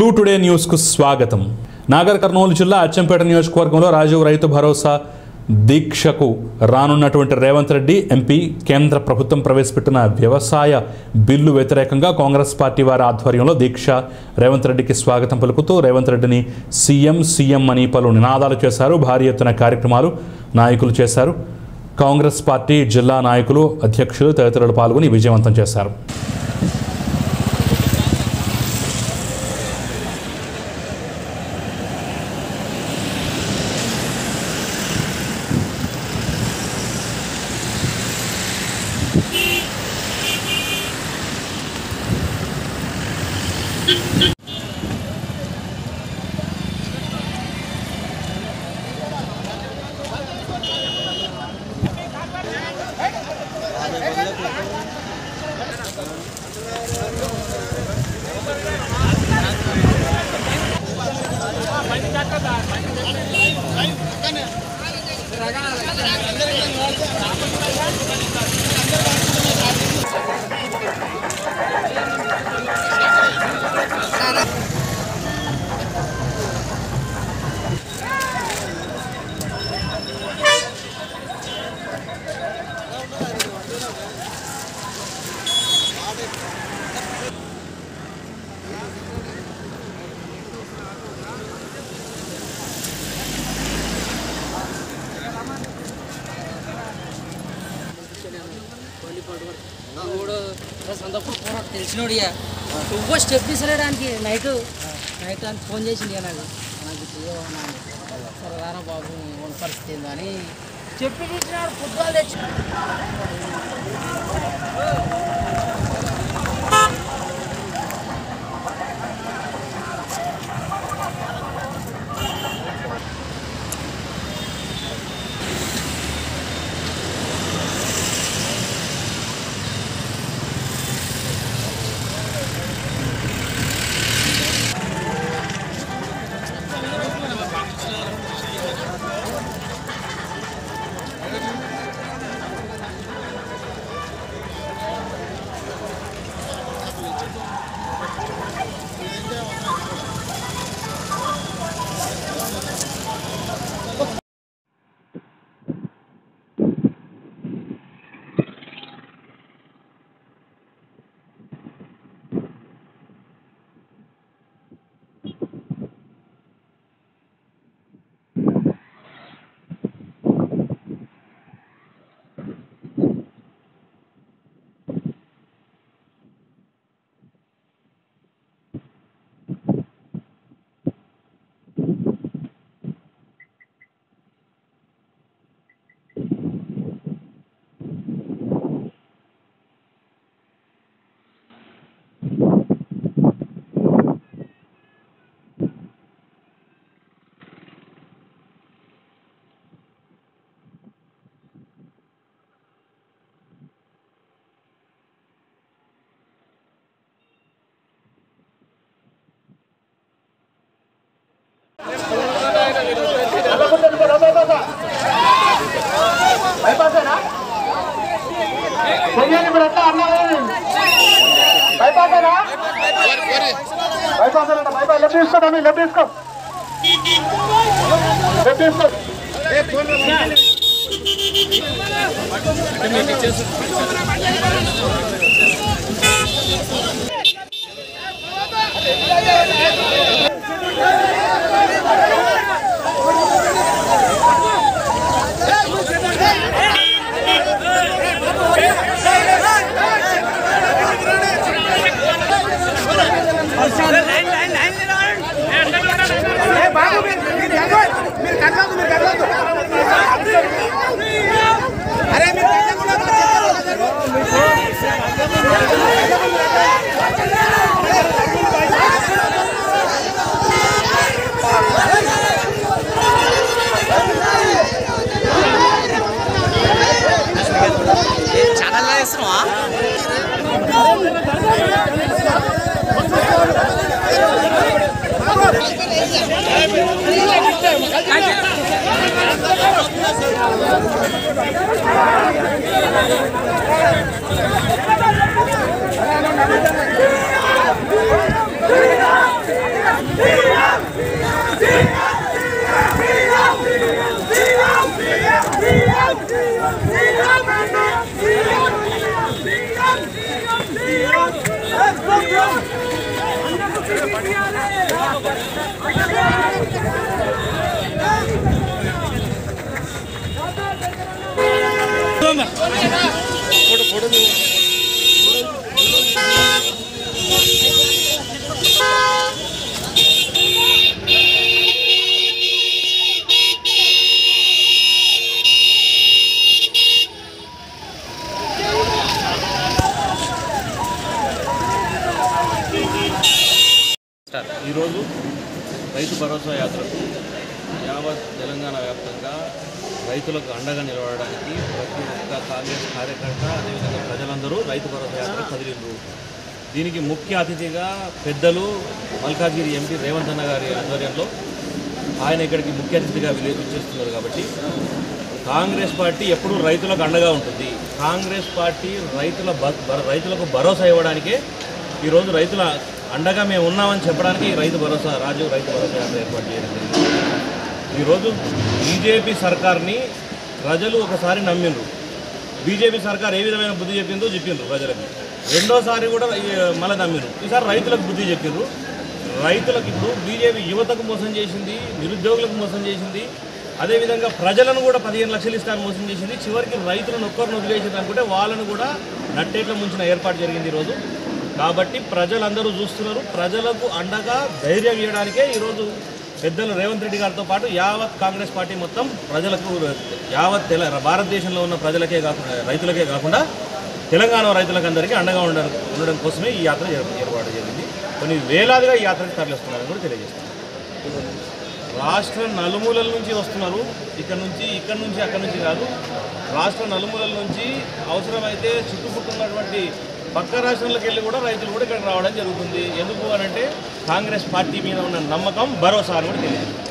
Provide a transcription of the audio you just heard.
clue today న్యూస్కు స్వాగతం నాగర్ కర్నూలు జిల్లా అచ్చంపేట నియోజకవర్గంలో రాజీవ్ రైతు భరోసా దీక్షకు రానున్నటువంటి రేవంత్ రెడ్డి ఎంపీ కేంద్ర ప్రభుత్వం ప్రవేశపెట్టిన వ్యవసాయ బిల్లు వ్యతిరేకంగా కాంగ్రెస్ పార్టీ వారి ఆధ్వర్యంలో దీక్ష రేవంత్ రెడ్డికి స్వాగతం పలుకుతూ రేవంత్ రెడ్డిని సీఎం సీఎం అని పలు నినాదాలు చేశారు భారీ ఎత్తున కార్యక్రమాలు నాయకులు చేశారు కాంగ్రెస్ పార్టీ జిల్లా నాయకులు అధ్యక్షులు తదితరులు పాల్గొని విజయవంతం చేశారు కూడా సందర్భం పూర్వం తెలిసినోడు ఇక నువ్వు స్టెప్ తీసలేడానికి నైట్ నైట్ అని ఫోన్ చేసింది ఇక నాకు నాకు చేయవా సరే రారా బాబు ఉన్న పరిస్థితి ఏందో అని చెప్పి తీసినాడు ఫుట్బాల్ తెచ్చి పొయ్యాలి ఇప్పుడు ఎట్లా అన్నా బైపాస్ బైపాస్ అంట బైపాస్ లెఫ్ట్ తీసుకోండి లెఫ్ట్ తీసుకో లెఫ్ట్ తీసుకో ఈరోజు రైతు భరోసా యాత్రకు యావత్ తెలంగాణ వ్యాప్తంగా రైతులకు అండగా నిలబడడానికి ప్రతి ఒక్క కాంగ్రెస్ కార్యకర్త అదేవిధంగా ప్రజలందరూ రైతు భరోసా యాత్రకు కదిలిండ్రు దీనికి ముఖ్య అతిథిగా పెద్దలు మల్కాజ్గిరి ఎంపీ రేవంత్ అన్న గారి ఆధ్వర్యంలో ఆయన ఇక్కడికి ముఖ్య అతిథిగా విచ్చేస్తున్నారు కాబట్టి కాంగ్రెస్ పార్టీ ఎప్పుడూ రైతులకు అండగా ఉంటుంది కాంగ్రెస్ పార్టీ రైతుల బ- బ- రైతులకు భరోసా ఇవ్వడానికే ఈరోజు రైతుల అండగా మేము ఉన్నామని చెప్పడానికి ఈ రైతు భరోసా రాజీవ్ రైతు భరోసా యాత్ర ఏర్పాటు చేయడం జరిగింది ఈరోజు బీజేపీ సర్కార్ని ప్రజలు ఒకసారి నమ్మిండ్రు బీజేపీ సర్కార్ ఏ విధమైన బుద్ధి చెప్పిందో చెప్పిండ్రు ప్రజలకి రెండోసారి కూడా ఈ మళ్ళీ నమ్మిండ్రు ఈసారి రైతులకు బుద్ధి చెప్పిండ్రు రైతులకు ఇప్పుడు బీజేపీ యువతకు మోసం చేసింది నిరుద్యోగులకు మోసం చేసింది అదేవిధంగా ప్రజలను కూడా పదిహేను లక్షలు ఇస్తాను మోసం చేసింది చివరికి రైతులను ఒక్కరిని వదిలేసింది అనుకుంటే వాళ్ళను కూడా నట్టేట్ల ముంచిన ఏర్పాటు జరిగింది ఈరోజు కాబట్టి ప్రజలందరూ చూస్తున్నారు ప్రజలకు అండగా ధైర్యం ఇవ్వడానికే ఈరోజు పెద్దలు రేవంత్ రెడ్డి గారితో పాటు యావత్ కాంగ్రెస్ పార్టీ మొత్తం ప్రజలకు యావత్ తెల భారతదేశంలో ఉన్న ప్రజలకే కాకుండా రైతులకే కాకుండా తెలంగాణ రైతులకు అందరికీ అండగా ఉండడం ఉండడం కోసమే ఈ యాత్ర ఏర్ప- ఏర్పాటు జరిగింది కొన్ని వేలాదిగా ఈ యాత్రకు తరలిస్తున్నారని కూడా తెలియజేస్తున్నారు రాష్ట్ర నలుమూలల నుంచి వస్తున్నారు ఇక్కడ నుంచి ఇక్కడ నుంచి అక్కడ నుంచి కాదు రాష్ట్ర నలుమూలల నుంచి అవసరమైతే చుట్టుముట్టున్నటువంటి పక్క రాష్ట్రాలకు వెళ్ళి కూడా రైతులు కూడా ఇక్కడికి రావడం జరుగుతుంది ఎందుకు అని అంటే కాంగ్రెస్ పార్టీ మీద ఉన్న నమ్మకం భరోసా అని కూడా తెలియదు